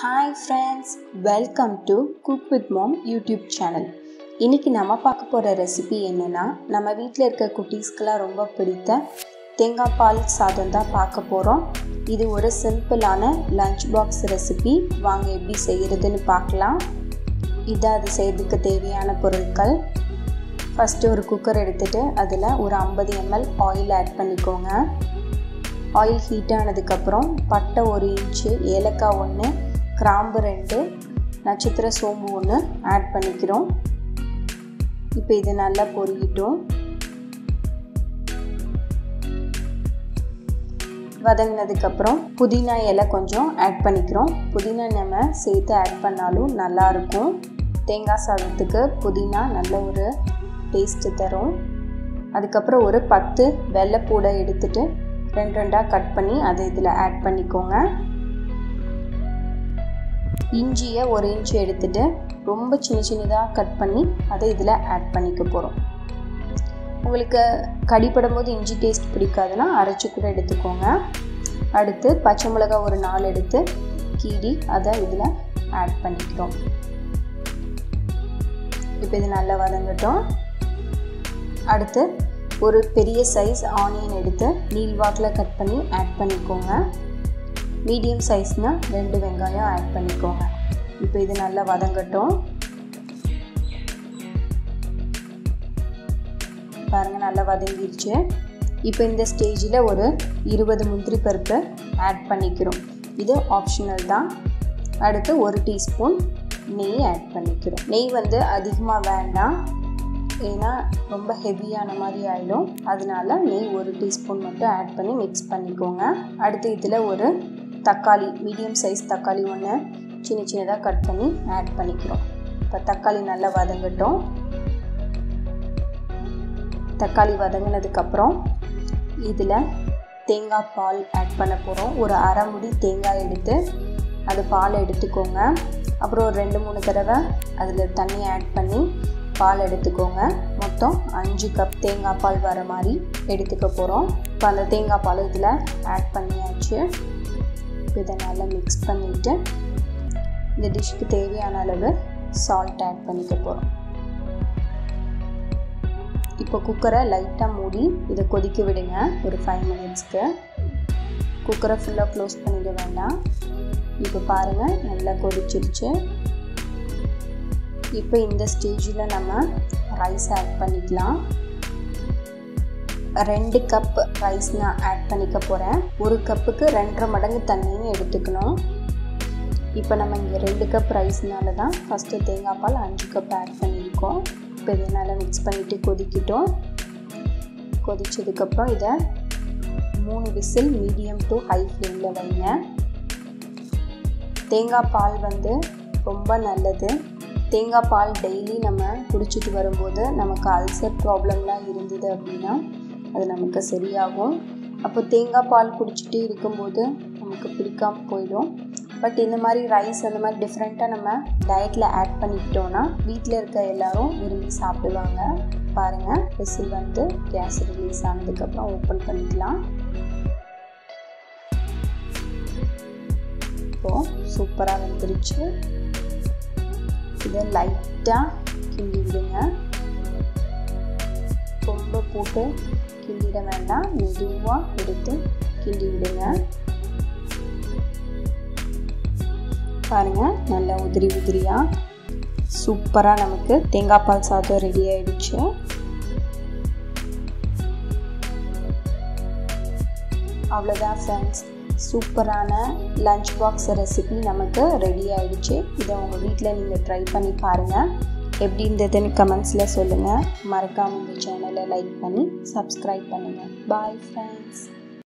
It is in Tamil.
hi friends welcome to cook with mom YouTube channel இன்றைக்கி நம்ம பார்க்க போகிற ரெசிபி என்னென்னா நம்ம வீட்டில் இருக்க குட்டீஸ்க்கெலாம் ரொம்ப பிடித்த தேங்காய் பால் சாதம் தான் பார்க்க போகிறோம் இது ஒரு சிம்பிளான லஞ்ச் பாக்ஸ் ரெசிபி வாங்க எப்படி செய்கிறதுன்னு பார்க்கலாம் இதான் அது செய்கிறதுக்கு தேவையான பொருட்கள் ஃபஸ்ட்டு ஒரு குக்கர் எடுத்துகிட்டு அதில் ஒரு ஐம்பது எம்எல் ஆயில் ஆட் பண்ணிக்கோங்க ஆயில் ஹீட் ஆனதுக்கப்புறம் பட்டை ஒரு இன்ச்சு ஏலக்காய் ஒன்று கிராம்பு ரெண்டு நட்சத்திர சோம்பு ஒன்று ஆட் பண்ணிக்கிறோம் இப்போ இது நல்லா பொரியிட்டோம் வதங்கினதுக்கப்புறம் புதினா இலை கொஞ்சம் ஆட் பண்ணிக்கிறோம் புதினா நம்ம சேர்த்து ஆட் பண்ணாலும் நல்லாயிருக்கும் தேங்காய் சாதத்துக்கு புதினா நல்ல ஒரு டேஸ்ட்டு தரும் அதுக்கப்புறம் ஒரு பத்து வெள்ளைப்பூடை எடுத்துகிட்டு ரெண்டு ரெண்டாக கட் பண்ணி அதை இதில் ஆட் பண்ணிக்கோங்க இஞ்சியை ஒரு இன்ச்சு எடுத்துகிட்டு ரொம்ப சின்ன சின்னதாக கட் பண்ணி அதை இதில் ஆட் பண்ணிக்க போகிறோம் உங்களுக்கு கடிப்படும் போது இஞ்சி டேஸ்ட் பிடிக்காதுன்னா அரைச்சி கூட எடுத்துக்கோங்க அடுத்து பச்சை மிளகா ஒரு நாலு எடுத்து கீடி அதை இதில் ஆட் பண்ணிக்கிறோம் இப்போ இது நல்லா வதங்கட்டும் அடுத்து ஒரு பெரிய சைஸ் ஆனியன் எடுத்து நீள்வாக்கில் கட் பண்ணி ஆட் பண்ணிக்கோங்க மீடியம் சைஸ்னால் ரெண்டு வெங்காயம் ஆட் பண்ணிக்கோங்க இப்போ இது நல்லா வதங்கட்டும் பாருங்கள் நல்லா வதங்கிருச்சு இப்போ இந்த ஸ்டேஜில் ஒரு இருபது முந்திரி பருப்பு ஆட் பண்ணிக்கிறோம் இது ஆப்ஷனல் தான் அடுத்து ஒரு டீஸ்பூன் நெய் ஆட் பண்ணிக்கிறோம் நெய் வந்து அதிகமாக வேண்டாம் ஏன்னா ரொம்ப ஹெவியான மாதிரி ஆகிடும் அதனால நெய் ஒரு டீஸ்பூன் மட்டும் ஆட் பண்ணி மிக்ஸ் பண்ணிக்கோங்க அடுத்து இதில் ஒரு தக்காளி மீடியம் சைஸ் தக்காளி ஒன்று சின்ன சின்னதாக கட் பண்ணி ஆட் பண்ணிக்கிறோம் இப்போ தக்காளி நல்லா வதங்கட்டும் தக்காளி வதங்கினதுக்கப்புறம் இதில் தேங்காய் பால் ஆட் பண்ண போகிறோம் ஒரு அரை முடி தேங்காய் எடுத்து அது பால் எடுத்துக்கோங்க அப்புறம் ஒரு ரெண்டு மூணு தடவை அதில் தண்ணி ஆட் பண்ணி பால் எடுத்துக்கோங்க மொத்தம் அஞ்சு கப் தேங்காய் பால் வர மாதிரி எடுத்துக்க போகிறோம் இப்போ அந்த தேங்காய் பால் இதில் ஆட் பண்ணியாச்சு இதை நல்லா மிக்ஸ் பண்ணிவிட்டு இந்த டிஷ்க்கு தேவையான அளவு சால்ட் ஆட் பண்ணிக்க போகிறோம் இப்போ குக்கரை லைட்டாக மூடி இதை கொதிக்க விடுங்க ஒரு ஃபைவ் மினிட்ஸ்க்கு குக்கரை ஃபுல்லாக க்ளோஸ் பண்ணிட வேண்டாம் இப்போ பாருங்கள் நல்லா கொதிச்சிருச்சு இப்போ இந்த ஸ்டேஜில் நம்ம ரைஸ் ஆட் பண்ணிக்கலாம் ரெண்டு கப் ரைஸ் நான் ஆட் பண்ணிக்க போகிறேன் ஒரு கப்புக்கு ரெண்டரை மடங்கு தண்ணின்னு எடுத்துக்கணும் இப்போ நம்ம இங்கே ரெண்டு கப் ரைஸ்னால தான் ஃபஸ்ட்டு தேங்காய் பால் அஞ்சு கப் ஆட் பண்ணியிருக்கோம் இப்போ இதை நல்லா மிக்ஸ் பண்ணிவிட்டு கொதிக்கிட்டோம் கொதிச்சதுக்கப்புறம் இதை மூணு விசில் மீடியம் டு ஹை ஃப்ளேமில் வைங்க தேங்காய் பால் வந்து ரொம்ப நல்லது தேங்காய் பால் டெய்லி நம்ம குடிச்சிட்டு வரும்போது நமக்கு அல்சர் ப்ராப்ளம்லாம் இருந்தது அப்படின்னா அது நமக்கு சரியாகும் அப்போ தேங்காய் பால் குடிச்சிட்டு இருக்கும்போது நமக்கு பிடிக்காம போயிடும் பட் இந்த மாதிரி ரைஸ் அந்த மாதிரி டிஃப்ரெண்ட்டாக நம்ம டயட்டில் ஆட் பண்ணிக்கிட்டோன்னா வீட்டில் இருக்க எல்லோரும் விரும்பி சாப்பிடுவாங்க பாருங்கள் விசில் வந்து கேஸ் ரிலீஸ் ஆனதுக்கப்புறம் ஓப்பன் பண்ணிக்கலாம் இப்போது சூப்பராக வந்துருச்சு இதை லைட்டாக கிண்டி விடுங்க ரொம்ப போட்டு கிண்டிட வேண்டாம் மெதுவாக எடுத்து கிண்டி விடுங்க பாருங்கள் நல்லா உதிரி உதிரியாக சூப்பராக நமக்கு தேங்காய் பால் சாதம் ரெடி ஆயிடுச்சு அவ்வளோதான் ஃப்ரெண்ட்ஸ் சூப்பரான லஞ்ச் பாக்ஸ் ரெசிபி நமக்கு ரெடி ஆயிடுச்சு இதை உங்கள் வீட்டில் நீங்கள் ட்ரை பண்ணி பாருங்கள் எப்படி இருந்ததுன்னு கமெண்ட்ஸில் சொல்லுங்கள் மறக்காமல் இந்த சேனலை லைக் பண்ணி சப்ஸ்கிரைப் பண்ணுங்கள் பாய் ஃப்ரெண்ட்ஸ்